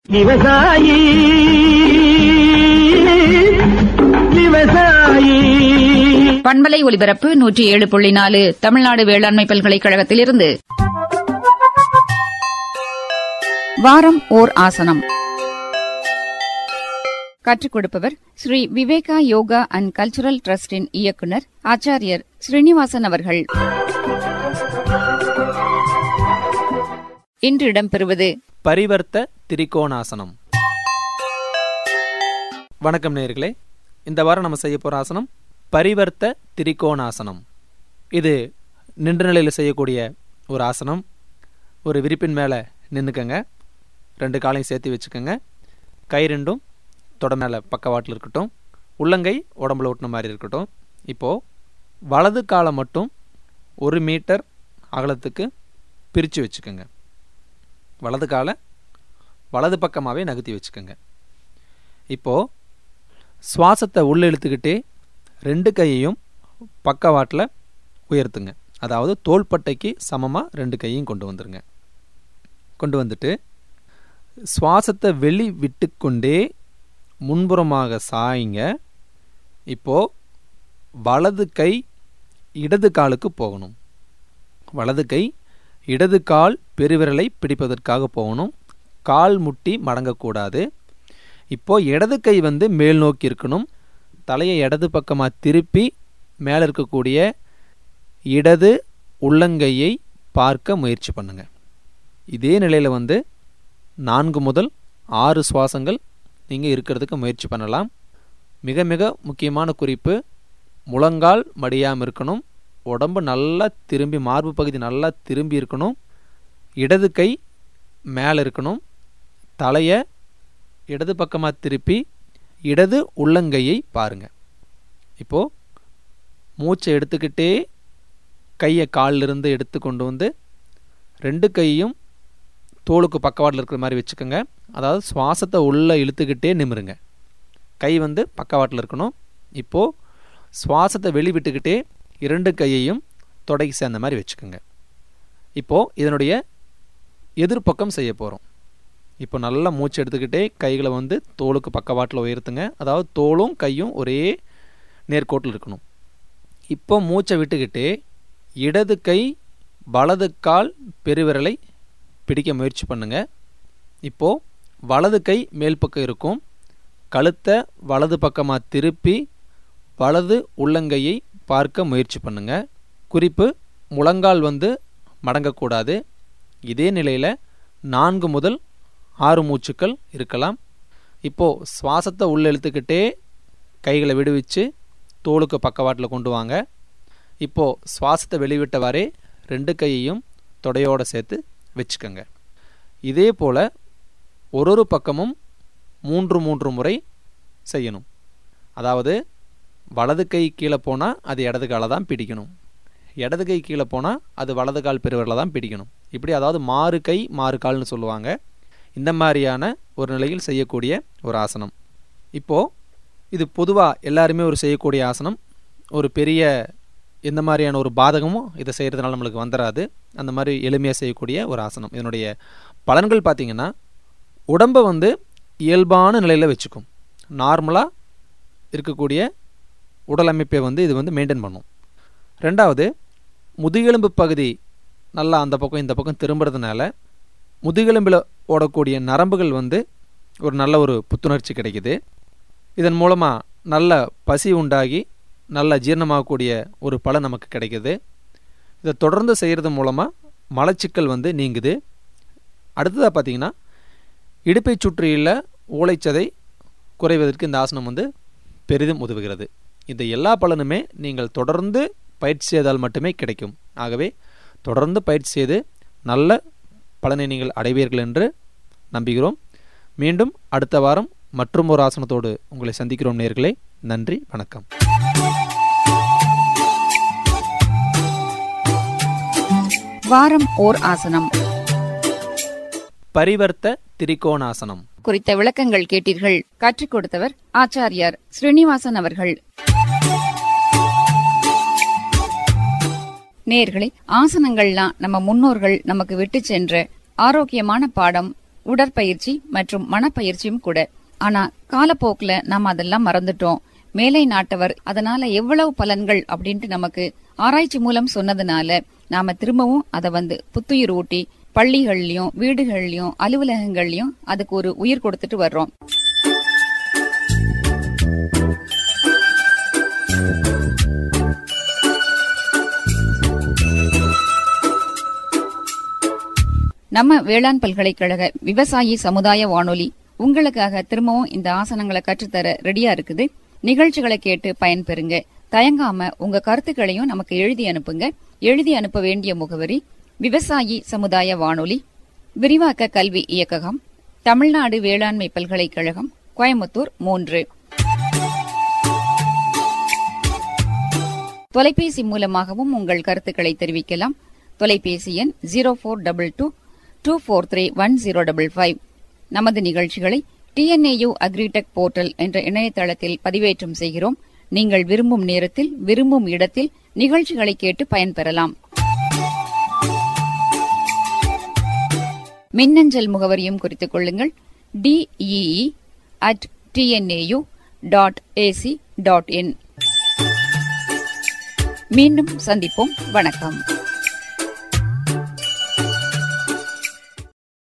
விவசாயி விவசாயி பண்பலை ஒலிபரப்பு நூற்றி ஏழு புள்ளி நாலு தமிழ்நாடு வேளாண்மை பல்கலைக்கழகத்திலிருந்து வாரம் ஓர் ஆசனம் கற்றுக் கொடுப்பவர் ஸ்ரீ விவேகா யோகா அண்ட் கல்ச்சுரல் டிரஸ்டின் இயக்குனர் ஆச்சாரியர் ஸ்ரீனிவாசன் அவர்கள் இன்று இடம்பெறுவது பரிவர்த்த திரிகோணாசனம் வணக்கம் நேயர்களே இந்த வாரம் நம்ம செய்ய போகிற ஆசனம் பரிவர்த்த திரிகோணாசனம் இது நின்ற நிலையில் செய்யக்கூடிய ஒரு ஆசனம் ஒரு விரிப்பின் மேலே நின்றுக்கங்க ரெண்டு காலையும் சேர்த்து வச்சுக்கோங்க கை ரெண்டும் தொட மேலே பக்கவாட்டில் இருக்கட்டும் உள்ளங்கை உடம்புல ஒட்டின மாதிரி இருக்கட்டும் இப்போது வலது காலை மட்டும் ஒரு மீட்டர் அகலத்துக்கு பிரித்து வச்சுக்கோங்க வலது காலை வலது பக்கமாகவே நகர்த்தி வச்சுக்கோங்க இப்போது சுவாசத்தை உள்ளே இழுத்துக்கிட்டே ரெண்டு கையையும் பக்கவாட்டில் உயர்த்துங்க அதாவது தோள்பட்டைக்கு சமமாக ரெண்டு கையையும் கொண்டு வந்துருங்க கொண்டு வந்துட்டு சுவாசத்தை வெளி விட்டுக்கொண்டே முன்புறமாக சாய்ங்க இப்போது வலது கை இடது காலுக்கு போகணும் வலது கை இடது கால் பெருவிரலை பிடிப்பதற்காக போகணும் கால் முட்டி மடங்கக்கூடாது இப்போ இடது கை வந்து மேல் நோக்கி இருக்கணும் தலையை இடது பக்கமாக திருப்பி மேலே இருக்கக்கூடிய இடது உள்ளங்கையை பார்க்க முயற்சி பண்ணுங்க இதே நிலையில் வந்து நான்கு முதல் ஆறு சுவாசங்கள் நீங்கள் இருக்கிறதுக்கு முயற்சி பண்ணலாம் மிக மிக முக்கியமான குறிப்பு முழங்கால் மடியாமல் இருக்கணும் உடம்பு நல்லா திரும்பி மார்பு பகுதி நல்லா திரும்பி இருக்கணும் இடது கை மேலே இருக்கணும் தலையை இடது பக்கமாக திருப்பி இடது உள்ளங்கையை பாருங்க இப்போது மூச்சை எடுத்துக்கிட்டே கையை காலிலிருந்து எடுத்து கொண்டு வந்து ரெண்டு கையும் தோலுக்கு பக்கவாட்டில் இருக்கிற மாதிரி வச்சுக்கோங்க அதாவது சுவாசத்தை உள்ளே இழுத்துக்கிட்டே நிமிருங்க கை வந்து பக்கவாட்டில் இருக்கணும் இப்போது சுவாசத்தை வெளிவிட்டுக்கிட்டே இரண்டு கையையும் தொடைக்கு சேர்ந்த மாதிரி வச்சுக்கோங்க இப்போது இதனுடைய எதிர்ப்பக்கம் செய்ய போகிறோம் இப்போ நல்லா மூச்சு எடுத்துக்கிட்டே கைகளை வந்து தோலுக்கு பக்கவாட்டில் உயர்த்துங்க அதாவது தோலும் கையும் ஒரே நேர்கோட்டில் இருக்கணும் இப்போ மூச்சை விட்டுக்கிட்டே இடது கை வலது கால் பெருவிரலை பிடிக்க முயற்சி பண்ணுங்க இப்போது வலது கை மேல் பக்கம் இருக்கும் கழுத்தை வலது பக்கமாக திருப்பி வலது உள்ளங்கையை பார்க்க முயற்சி பண்ணுங்க குறிப்பு முழங்கால் வந்து மடங்கக்கூடாது இதே நிலையில் நான்கு முதல் ஆறு மூச்சுக்கள் இருக்கலாம் இப்போது சுவாசத்தை உள்ள இழுத்துக்கிட்டே கைகளை விடுவிச்சு தோலுக்கு பக்கவாட்டில் கொண்டு வாங்க இப்போது சுவாசத்தை வெளிவிட்டவாறே ரெண்டு கையையும் தொடையோடு சேர்த்து வச்சுக்கோங்க இதே போல் ஒரு ஒரு பக்கமும் மூன்று மூன்று முறை செய்யணும் அதாவது வலது கை கீழே போனால் அது இடது காலை தான் பிடிக்கணும் இடது கை கீழே போனால் அது வலது கால் பெருவரில் தான் பிடிக்கணும் இப்படி அதாவது மாறு கை மாறு கால்னு சொல்லுவாங்க இந்த மாதிரியான ஒரு நிலையில் செய்யக்கூடிய ஒரு ஆசனம் இப்போது இது பொதுவாக எல்லாருமே ஒரு செய்யக்கூடிய ஆசனம் ஒரு பெரிய எந்த மாதிரியான ஒரு பாதகமும் இதை செய்கிறதுனால நம்மளுக்கு வந்துடாது அந்த மாதிரி எளிமையாக செய்யக்கூடிய ஒரு ஆசனம் இதனுடைய பலன்கள் பார்த்திங்கன்னா உடம்பை வந்து இயல்பான நிலையில் வச்சுக்கும் நார்மலாக இருக்கக்கூடிய உடல் அமைப்பை வந்து இது வந்து மெயின்டைன் பண்ணும் ரெண்டாவது முதுகெலும்பு பகுதி நல்லா அந்த பக்கம் இந்த பக்கம் திரும்புறதுனால முதுகெலும்பில் ஓடக்கூடிய நரம்புகள் வந்து ஒரு நல்ல ஒரு புத்துணர்ச்சி கிடைக்குது இதன் மூலமாக நல்ல பசி உண்டாகி நல்ல ஜீரணமாகக்கூடிய ஒரு பலன் நமக்கு கிடைக்குது இதை தொடர்ந்து செய்கிறது மூலமாக மலச்சிக்கல் வந்து நீங்குது அடுத்ததாக பார்த்தீங்கன்னா இடுப்பை சுற்றியுள்ள ஊளைச்சதை குறைவதற்கு இந்த ஆசனம் வந்து பெரிதும் உதவுகிறது இந்த எல்லா பலனுமே நீங்கள் தொடர்ந்து பயிற்சி செய்தால் மட்டுமே கிடைக்கும் ஆகவே தொடர்ந்து பயிற்சி செய்து நல்ல பலனை நீங்கள் அடைவீர்கள் என்று நம்புகிறோம் மீண்டும் அடுத்த வாரம் மற்றும் ஒரு ஆசனத்தோடு உங்களை சந்திக்கிறோம் நேர்களே நன்றி வணக்கம் வாரம் ஓர் ஆசனம் பரிவர்த்த திரிகோணாசனம் குறித்த விளக்கங்கள் கேட்டீர்கள் கற்றுக் கொடுத்தவர் ஆச்சாரியார் ஸ்ரீனிவாசன் அவர்கள் நேர்களே ஆசனங்கள்லாம் நம்ம முன்னோர்கள் நமக்கு விட்டு சென்ற ஆரோக்கியமான பாடம் உடற்பயிற்சி மற்றும் மனப்பயிற்சியும் கூட ஆனா காலப்போக்குல நாம அதெல்லாம் மறந்துட்டோம் மேலை நாட்டவர் அதனால எவ்வளவு பலன்கள் அப்படின்ட்டு நமக்கு ஆராய்ச்சி மூலம் சொன்னதுனால நாம திரும்பவும் அதை வந்து புத்துயிர் ஊட்டி பள்ளிகள்லயும் வீடுகள்லயும் அலுவலகங்கள்லயும் அதுக்கு ஒரு உயிர் கொடுத்துட்டு வர்றோம் நம்ம வேளாண் பல்கலைக்கழக விவசாயி சமுதாய வானொலி உங்களுக்காக திரும்பவும் இந்த ஆசனங்களை கற்றுத்தர ரெடியா இருக்குது நிகழ்ச்சிகளை கேட்டு பயன்பெறுங்க தயங்காம உங்க கருத்துக்களையும் நமக்கு எழுதி அனுப்புங்க எழுதி அனுப்ப வேண்டிய முகவரி விவசாயி சமுதாய வானொலி விரிவாக்க கல்வி இயக்ககம் தமிழ்நாடு வேளாண்மை பல்கலைக்கழகம் கோயம்புத்தூர் மூன்று தொலைபேசி மூலமாகவும் உங்கள் கருத்துக்களை தெரிவிக்கலாம் தொலைபேசி எண் zero four double two two four three one zero double five நமது நிகழ்ச்சிகளை டிஎன்ஏயு அக்ரிடெக் போர்ட்டல் என்ற இணையதளத்தில் பதிவேற்றம் செய்கிறோம் நீங்கள் விரும்பும் நேரத்தில் விரும்பும் இடத்தில் நிகழ்ச்சிகளை கேட்டு பயன்பெறலாம் மின்னஞ்சல் முகவரியும் குறித்துக் கொள்ளுங்கள் DEE at TNAU dot AC dot in மீண்டும் சந்திப்போம் வணக்கம்